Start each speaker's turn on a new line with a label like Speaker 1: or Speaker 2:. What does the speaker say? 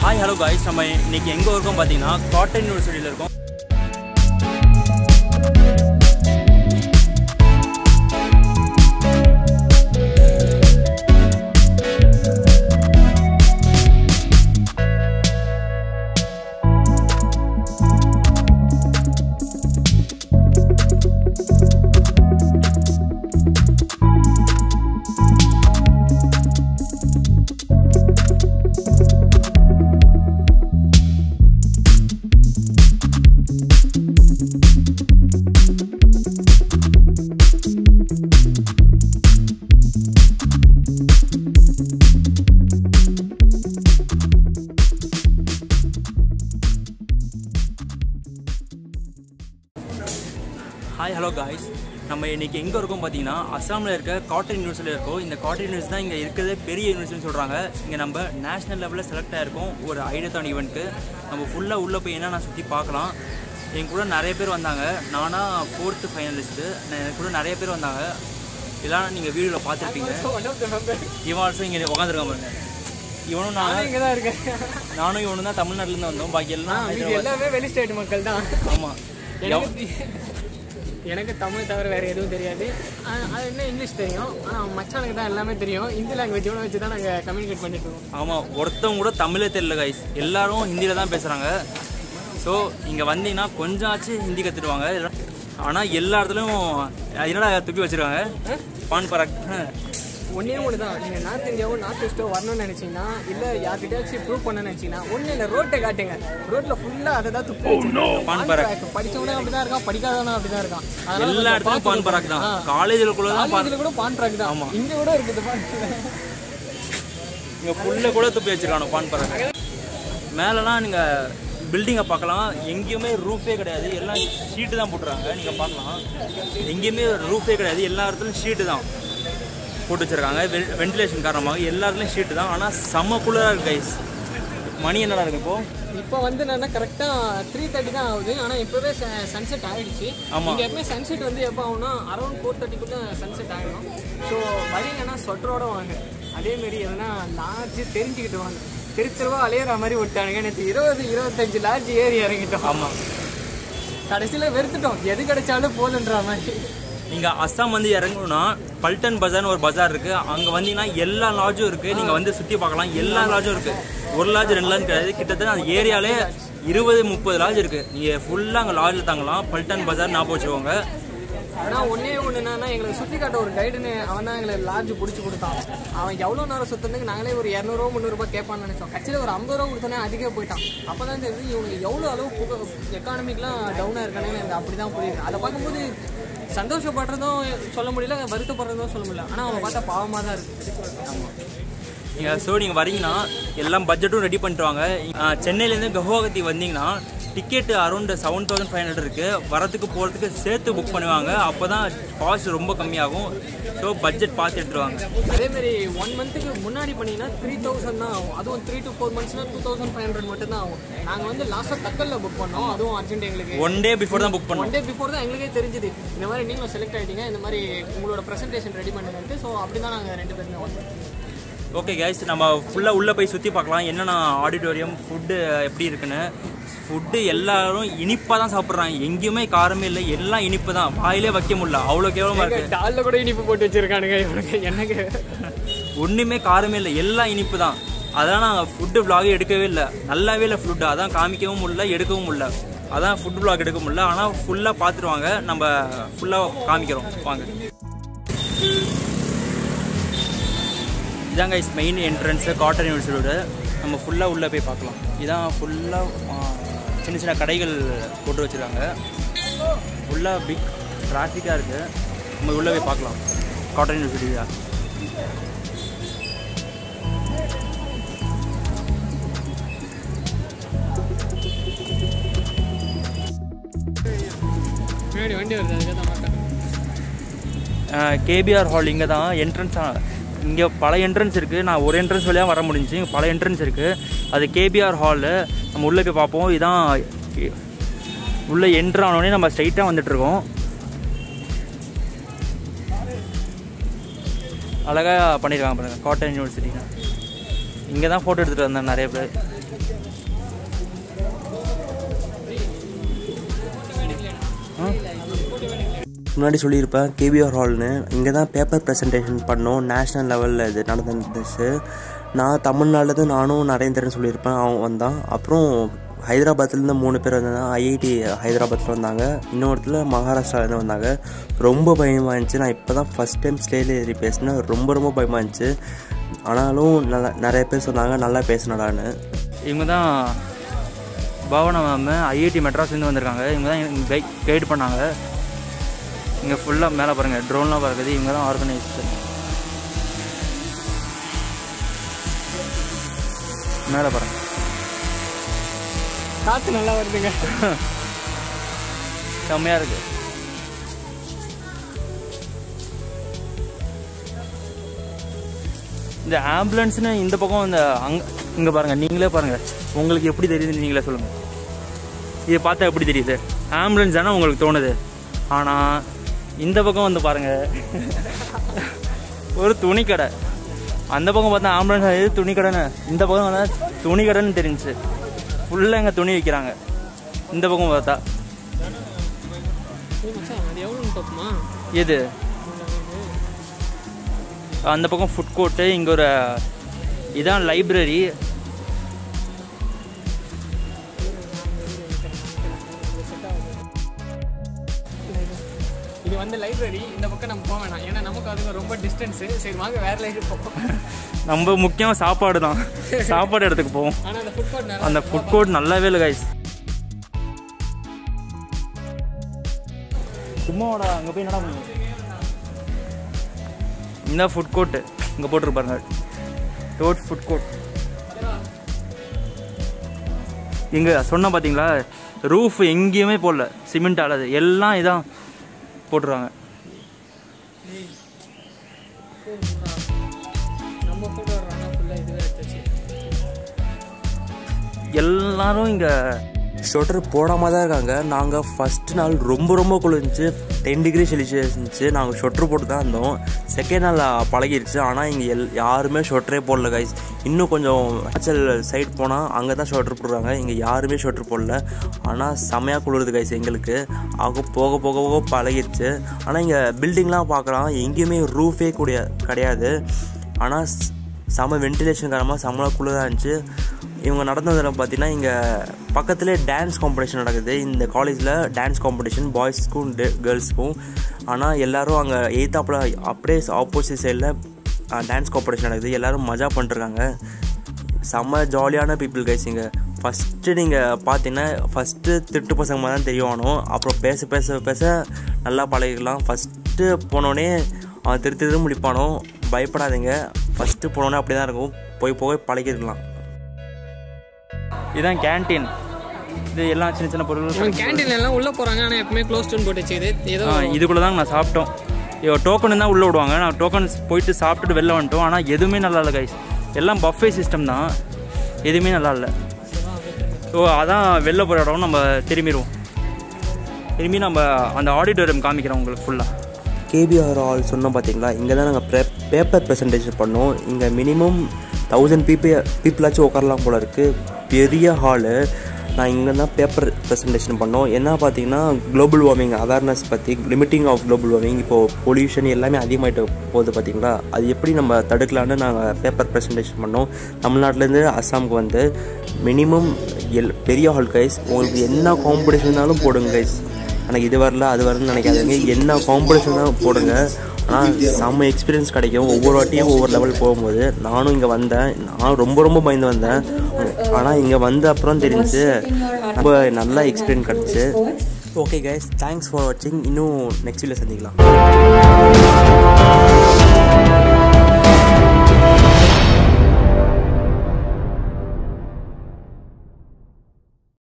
Speaker 1: Hi hello guys நம்ம இன்னைக்கு எங்கே இருக்கோம் பார்த்தீங்கன்னா காட்டன் யூனிவர்சிட்டியில் இருக்கோம் ஹாய் ஹலோ காய்ஸ் நம்ம இன்னைக்கு எங்கே இருக்கோம் பார்த்தீங்கன்னா அஸ்ஸாமில் இருக்க காட்டன் யூனிவர்சிட்டியில் இருக்கோம் இந்த காட்டன் யூனிவர்சிட்டி தான் இங்கே இருக்கிறதே பெரிய யூனிவர்சிட்டின்னு சொல்கிறாங்க இங்கே நம்ம நேஷனல் லெவலில் செலக்ட் ஆகிருக்கோம் ஒரு ஐடியாத்தான் ஈவெண்ட்க்கு நம்ம ஃபுல்லாக உள்ளே போய் என்ன நான் சுற்றி பார்க்கலாம் என் கூட நிறைய பேர் வந்தாங்க நானா ஃபோர்த்து ஃபைனலிஸ்ட்டு என் கூட நிறைய பேர் வந்தாங்க இதெல்லாம் நீங்கள் வீடியோவில் பார்த்துருப்பீங்க இவன் ஆல்சோ இங்கே உட்காந்துருக்கான் பாருங்க இவனும் நான்
Speaker 2: இங்கே தான் இருக்கேன்
Speaker 1: நானும் இவனும் தான் தமிழ்நாட்டிலேருந்து வந்தோம் பாக்கி எல்லாம்
Speaker 2: இது எல்லாமே வெளி ஸ்டேட் மக்கள் தான்
Speaker 1: ஆமாம்
Speaker 2: எனக்கு எனக்கு தமிழ் தவிர வேறு எதுவும் தெரியாது ஆ- அது என்ன இங்கிலீஷ் தெரியும் ஆனால் மச்சானுக்கு தான் எல்லாமே தெரியும் ஹிந்தி லாங்குவேஜோட வச்சு தான் நாங்கள் கம்யூனிகேட் பண்ணிட்டு இருக்கோம்
Speaker 1: ஆமாம் ஒருத்தவங்க கூட தமிழே தெரியல கைஸ் எல்லாரும் ஹிந்தியில் தான் பேசுகிறாங்க ஸோ இங்கே வந்தீங்கன்னா கொஞ்சம் ஆச்சு ஹிந்தி கற்றுடுவாங்க ஆனால் எல்லா இடத்துலையும் அது என்னடா தூக்கி வச்சிருக்காங்க பான் பராக்
Speaker 2: ஒன்றே ஒன்று தான் நீங்கள் நார்த் இந்தியாவோ நார்த் வெஸ்ட்டோ வரணும்னு நினச்சிங்கன்னா இல்லை யார்கிட்டயாச்சும் ப்ரூவ் பண்ண நினச்சிங்கன்னா ஒன்றும் இல்லை ரோட்டை காட்டுங்க ரோட்டில் ஃபுல்லாக அதை தான் துப்பி
Speaker 1: பான் பராக்
Speaker 2: படித்தவனே அப்படி தான் இருக்கான் படிக்காதவனும் அப்படி தான் இருக்கான்
Speaker 1: எல்லா இடத்துலையும் பான் பராக் தான் காலேஜில் தான் பான்
Speaker 2: இதில் கூட பான் ட்ராக் தான்
Speaker 1: ஆமா.
Speaker 2: இங்கே கூட இருக்குது பான்
Speaker 1: இங்கே புல்ல கூட துப்பி வச்சிருக்கானோ பான் பராக் மேலெலாம் நீங்கள் பில்டிங்கை பார்க்கலாம் எங்கேயுமே ரூஃபே கிடையாது எல்லாம் ஷீட்டு தான் போட்டுருக்காங்க நீங்கள் பார்க்கலாம் எங்கேயுமே ரூஃபே கிடையாது எல்லா இடத்துலையும் ஷீட்டு தான் போட்டு வச்சிருக்காங்க வென்டிலேஷன் காரணமாக எல்லா இடத்துலையும் ஷீட்டு தான் ஆனால் செம்ம குளிராக இருக்கு கைஸ் மணி என்னடா இருக்கு இப்போ
Speaker 2: இப்போ வந்து என்னன்னா கரெக்டாக த்ரீ தேர்ட்டி தான் ஆகுது ஆனால் இப்போவே சன்செட் ஆகிடுச்சு
Speaker 1: ஆமா.
Speaker 2: இங்கே எப்பவுமே சன்செட் வந்து எப்போ ஆகும்னா அரௌண்ட் ஃபோர் தேர்ட்டிக்குள்ளே சன்செட் ஆகிடும் ஸோ வரீங்கன்னா ஸ்வெட்டரோட வாங்க அதேமாரி எதனா லார்ஜ் தெரிஞ்சுக்கிட்டு வாங்க தெரு தெருவா அலையிற மாதிரி விட்டானுங்க நேற்று இருபது இருபத்தஞ்சு லார்ஜ் ஏறி இறங்கிட்டோம்
Speaker 1: ஆமாம்
Speaker 2: கடைசியில் வெறுத்துட்டோம் எது கிடைச்சாலும் போதுன்ற மாதிரி
Speaker 1: நீங்கள் அஸ்ஸாம் வந்து இறங்கணும்னா பல்டன் பஜார்னு ஒரு பஜார் இருக்குது அங்கே வந்தீங்கன்னா எல்லா லாட்ஜும் இருக்குது நீங்கள் வந்து சுற்றி பார்க்கலாம் எல்லா லாட்ஜும் இருக்குது ஒரு லாட்ஜ் ரெண்டு லாட்ஜ் கிடையாது கிட்டத்தட்ட அந்த ஏரியாலே இருபது முப்பது லாட்ஜ் இருக்குது நீங்கள் ஃபுல்லாக அங்கே லாட்ஜில் தங்கலாம் பல்டன் பஜார் ஞாபகம் வச்சுக்கோங்க
Speaker 2: ஆனால் ஒன்றே ஒன்று என்னன்னா எங்களுக்கு சுற்றி காட்ட ஒரு கைடுன்னு அவன் தான் எங்களுக்கு லார்ஜ் பிடிச்சி கொடுத்தான் அவன் எவ்வளோ நேரம் சுற்றுறதுக்கு நாங்களே ஒரு இரநூறுவா முந்நூறுபா கேட்பான்னு நினச்சோம் கட்சியில் ஒரு ஐம்பது ரூபா கொடுத்தோன்னே அதிகே போயிட்டான் அப்போ தான் தெரியுது இவனுக்கு எவ்வளோ அளவு புக எக்கானமிக்லாம் டவுனாக இருக்கானே எனக்கு அப்படி தான் புரியுது அதை பார்க்கும்போது சந்தோஷப்படுறதும் சொல்ல முடியல வருத்தப்படுறதும் சொல்ல முடியல ஆனால் அவன் பார்த்தா பாவமாக தான் இருக்குது
Speaker 1: நீங்கள் ஸோ நீங்கள் வரீங்கன்னா எல்லாம் பட்ஜெட்டும் ரெடி பண்ணிட்டுவாங்க அஹ் சென்னையிலேருந்து குவஹாத்தி வந்தீங்கன்னா ticket around seven thousand five hundred இருக்குது வரத்துக்கு போகிறதுக்கு சேர்த்து புக் பண்ணுவாங்க அப்போ தான் காஸ்ட் ரொம்ப கம்மியாகும் ஸோ பட்ஜெட் பார்த்து எடுத்துருவாங்க
Speaker 2: அதேமாரி ஒன் மந்த்துக்கு முன்னாடி பண்ணீங்கன்னா த்ரீ தௌசண்ட் தான் ஆகும் அதுவும் த்ரீ டு ஃபோர் மந்த்ஸ்னா டூ தௌசண்ட் ஃபைவ் ஹண்ட்ரட் மட்டும் தான் ஆகும் நாங்கள் வந்து லாஸ்ட்டாக தக்கலில் புக் பண்ணோம் அதுவும் அர்ஜென்ட் எங்களுக்கு
Speaker 1: ஒன் டே பிஃபோர் தான் புக் பண்ணுவோம்
Speaker 2: ஒன் டே பிஃபோர் தான் எங்களுக்கே தெரிஞ்சுது இந்த மாதிரி நீங்களும் செலக்ட் ஆகிட்டீங்க இந்த மாதிரி உங்களோட ப்ரெசன்டேஷன் ரெடி பண்ணுங்கன்ட்டு ஸோ அப்படி தான் நாங்கள் ரெண்டு பேருமே வந்தோம்
Speaker 1: ஓகே கைஸ் நம்ம ஃபுல்லாக உள்ளே போய் சுற்றி பார்க்கலாம் என்னென்ன ஆடிட்டோரியம் ஃபுட்டு எப்படி இருக்குன்னு ஃபுட்டு எல்லாரும் இனிப்பாக தான் சாப்பிட்றாங்க எங்கேயுமே காரமே இல்லை எல்லாம் இனிப்பு தான் வாயிலே வைக்க முடியல அவ்வளோ கேவலமாக இருக்குது
Speaker 2: டாலில் கூட இனிப்பு போட்டு வச்சிருக்கானுங்க இவனுக்கு எனக்கு
Speaker 1: ஒன்றுமே காரமே இல்லை எல்லாம் இனிப்பு தான் அதான் நாங்கள் ஃபுட்டு vlog எடுக்கவே இல்லை நல்லாவே இல்லை ஃபுட்டு அதான் காமிக்கவும் முடியல எடுக்கவும் முடியல அதான் ஃபுட் vlog எடுக்க முடியல ஆனால் ஃபுல்லாக பார்த்துட்டு வாங்க நம்ம ஃபுல்லாக காமிக்கிறோம் வாங்க இதாங்க இஸ் மெயின் என்ட்ரன்ஸு காட்டன் யூனிவர்சிட்டியோட நம்ம ஃபுல்லாக உள்ளே போய் பார்க்கலாம் இதான் ஃபுல்லாக சின்ன சின்ன கடைகள் போட்டு வச்சுருக்காங்க ஃபுல்லாக பிக் டிராஃபிக்காக இருக்குது நம்ம உள்ளே போய் பார்க்கலாம் காட்டன் யூனிவர்சிட்டி தான்
Speaker 2: முன்னாடி வண்டி வருது அதுக்காக தான் மாட்டேன்
Speaker 1: கேபிஆர் ஹால் இங்கே தான் என்ட்ரன்ஸ் இங்கே பல என்ட்ரன்ஸ் இருக்குது நான் ஒரு என்ட்ரன்ஸ் வழியாக வர முடிஞ்சுச்சு இங்கே பல என்ட்ரன்ஸ் இருக்குது அது கேபிஆர் ஹாலு நம்ம உள்ளே போய் பார்ப்போம் இதான் உள்ளே என்ட்ரு ஆனோடனே நம்ம ஸ்ட்ரைட்டாக வந்துட்டுருக்கோம் அழகாக பண்ணியிருக்காங்க பாருங்க காட்டன் யூனிவர்சிட்டின்னு இங்கே தான் ஃபோட்டோ எடுத்துகிட்டு வந்தேன் நிறைய பேர்
Speaker 3: வீக்ஸ் முன்னாடி சொல்லியிருப்பேன் கேபிஆர் ஹால்னு இங்கே தான் பேப்பர் ப்ரெசன்டேஷன் பண்ணோம் நேஷ்னல் லெவலில் இது நடந்துச்சு நான் தமிழ்நாட்டிலேருந்து நானும் நரேந்திரன் சொல்லியிருப்பேன் அவன் வந்தான் அப்புறம் ஹைதராபாத்லேருந்து மூணு பேர் வந்தாங்க ஐஐடி ஹைதராபாத்தில் வந்தாங்க இன்னொருத்தில் மகாராஷ்டிராலேருந்து வந்தாங்க ரொம்ப பயமாக இருந்துச்சு நான் இப்போ தான் ஃபஸ்ட் டைம் ஸ்டேஜில் ஏறி பேசினேன் ரொம்ப ரொம்ப பயமாக இருந்துச்சு ஆனாலும் நல்லா நிறைய பேர் சொன்னாங்க நல்லா பேசினடான்னு
Speaker 1: இவங்க தான் பாவனா மேம் ஐஐடி மெட்ராஸ்லேருந்து வந்திருக்காங்க இவங்க தான் கை கைட் பண்ணாங்க இங்கே ஃபுல்லாக மேலே பாருங்கள் ட்ரோன்லாம் பறக்குது இவங்க தான் ஆர்கனைசர் மேலே பாருங்கள்
Speaker 2: காற்று நல்லா வருதுங்க
Speaker 1: செம்மையாக இருக்குது இந்த ஆம்புலன்ஸ்னு இந்த பக்கம் இந்த அங்க இங்கே பாருங்கள் நீங்களே பாருங்கள் உங்களுக்கு எப்படி தெரியுதுன்னு நீங்களே சொல்லுங்கள் இதை பார்த்தா எப்படி தெரியுது ஆம்புலன்ஸ் தானே உங்களுக்கு தோணுது ஆனால் இந்த பக்கம் வந்து பாருங்கள் ஒரு துணி கடை அந்த பக்கம் பார்த்தா ஆம்புலன்ஸ் எது துணி கடைன்னு இந்த பக்கம் வந்தால் துணி கடைன்னு தெரிஞ்சுச்சு ஃபுல்லாக இங்கே துணி விற்கிறாங்க இந்த பக்கம் பார்த்தா
Speaker 2: ஏய் மச்சான், அது எவ்வளோன்னு பார்ப்போமா
Speaker 1: எது அந்த பக்கம் ஃபுட் கோர்ட்டு இங்கே ஒரு இதான் லைப்ரரி
Speaker 2: இது வந்து லைப்ரரி இந்த பக்கம் நம்ம போக வேணாம் ஏன்னா நமக்கு அதுக்கு ரொம்ப டிஸ்டன்ஸு சரி வாங்க வேற லைப்ரரி போவோம்
Speaker 1: நம்ம முக்கியம் சாப்பாடு தான் சாப்பாடு இடத்துக்கு போவோம்
Speaker 2: ஆனால் அந்த ஃபுட் கோர்ட்
Speaker 1: அந்த ஃபுட் கோர்ட் நல்லாவே இல்லை கைஸ் சும்மாடா அங்கே போய் என்னடா பண்ணுங்க இந்த ஃபுட் கோர்ட்டு இங்கே போட்டிருப்பாருங்க டோட் ஃபுட் கோர்ட் இங்கே சொன்ன பார்த்தீங்களா ரூஃப் எங்கேயுமே போடல சிமெண்ட் ஆனது எல்லாம் இதான் போட்டுருவாங்க
Speaker 2: நம்ம ஃபுட் வர்றாங்க ஃபுல்லாக இதுவே எடுத்துச்சு
Speaker 1: எல்லாரும் இங்கே
Speaker 3: ஸ்வெட்டர் போடாமல் தான் இருக்காங்க நாங்கள் ஃபஸ்ட் நாள் ரொம்ப ரொம்ப குளிர்ந்துச்சு டென் டிகிரி செல்சியஸ் இருந்துச்சு நாங்கள் ஸ்வெட்டர் போட்டு தான் இருந்தோம் செகண்ட் நாள் பழகிருச்சு ஆனால் இங்கே எல் யாருமே ஸ்வெட்டரே போடல கைஸ் இன்னும் கொஞ்சம் ஹாச்சல் சைடு போனால் அங்கே தான் ஸ்வெட்டர் போடுறாங்க இங்கே யாருமே ஸ்வெட்டர் போடல ஆனால் செமையாக குளிருது கைஸ் எங்களுக்கு ஆக போக போக போக பழகிருச்சு ஆனால் இங்கே பில்டிங்லாம் பார்க்குறோம் எங்கேயுமே ரூஃபே கூடிய கிடையாது ஆனால் செம வென்டிலேஷன் காரணமாக செம்ம குளிராக இருந்துச்சு இவங்க நடந்ததில் பார்த்தீங்கன்னா இங்கே பக்கத்துலேயே டான்ஸ் காம்படிஷன் நடக்குது இந்த காலேஜில் டான்ஸ் காம்படிஷன் பாய்ஸ்க்கும் கேர்ள்ஸ்க்கும் ஆனால் எல்லோரும் அங்கே எய்த்தாப்பில் அப்படியே ஆப்போசிட் சைடில் டான்ஸ் காம்படிஷன் நடக்குது எல்லோரும் மஜா பண்ணிருக்காங்க செம்ம ஜாலியான பீப்புள் கைஸ் இங்கே ஃபஸ்ட்டு நீங்கள் பார்த்தீங்கன்னா ஃபஸ்ட்டு திட்டு பசங்க மாதிரி தான் தெரியணும் அப்புறம் பேச பேச பேச நல்லா பழகிக்கலாம் ஃபஸ்ட்டு போனோடனே அவன் திரு திரு முடிப்பானோ பயப்படாதீங்க ஃபஸ்ட்டு போனோடனே அப்படி தான் இருக்கும் போய் போய் பழகிருக்கலாம்
Speaker 1: இதுதான் கேன்டீன் இது எல்லாம் சின்ன சின்ன பொருள்
Speaker 2: இவங்க கேண்டீன்ல எல்லாம் உள்ள போறாங்க ஆனா எப்பவுமே க்ளோஸ் டவுன் போட்டுச்சு இது ஏதோ
Speaker 1: ஆ, இதுக்குள்ள தான் நான் சாப்பிட்டோம் ஐயோ டோக்கன் தான் உள்ளே விடுவாங்க நான் டோக்கன் போயிட்டு சாப்பிட்டுட்டு வெளில வந்துட்டோம் ஆனால் எதுவுமே நல்லா இல்லை கைஸ் எல்லாம் பஃபே சிஸ்டம் தான் எதுவுமே நல்லா இல்லை ஸோ அதான் வெளில போகிற இடம் நம்ம திரும்பிடுவோம் திரும்பி நம்ம அந்த ஆடிட்டோரியம் காமிக்கிறோம் உங்களுக்கு ஃபுல்லாக
Speaker 3: கேபிஆர் ஹால் சொன்னோம் பார்த்தீங்களா இங்கே தான் நாங்கள் ப்ரே பேப்பர் ப்ரெசன்டேஷன் பண்ணோம் இங்கே மினிமம் தௌசண்ட் பீப்பிள் பீப்புளாச்சும் உட்காரலாம் போல இருக்குது பெரிய ஹாலு நான் இங்கே தான் பேப்பர் ப்ரெசன்டேஷன் பண்ணோம் என்ன பார்த்தீங்கன்னா குளோபல் வார்மிங் அவேர்னஸ் பற்றி லிமிட்டிங் ஆஃப் குளோபல் வார்மிங் இப்போது பொல்யூஷன் எல்லாமே அதிகமாகிட்டு போகுது பார்த்தீங்களா அது எப்படி நம்ம தடுக்கலான்னு நாங்கள் பேப்பர் ப்ரெசன்டேஷன் பண்ணோம் தமிழ்நாட்டிலேருந்து அஸ்ஸாமுக்கு வந்து மினிமம் எல் பெரிய ஹால் கைஸ் உங்களுக்கு என்ன காம்படிஷன்னாலும் போடுங்க கைஸ் எனக்கு இது வரல அது வரலன்னு நினைக்காதீங்க என்ன காம்படிஷன் தான் போடுங்க ஆனால் செம்ம எக்ஸ்பீரியன்ஸ் கிடைக்கும் ஒவ்வொரு வாட்டியும் ஒவ்வொரு லெவல் போகும்போது நானும் இங்கே வந்தேன் நான் ரொம்ப ரொம்ப பயந்து வந்தேன் ஆனால் இங்கே வந்த அப்புறம் தெரிஞ்சு ரொம்ப நல்ல எக்ஸ்பீரியன்ஸ் கிடச்சி ஓகே கைஸ் தேங்க்ஸ் ஃபார் வாட்சிங் இன்னும் நெக்ஸ்ட் வீடியோ சந்திக்கலாம்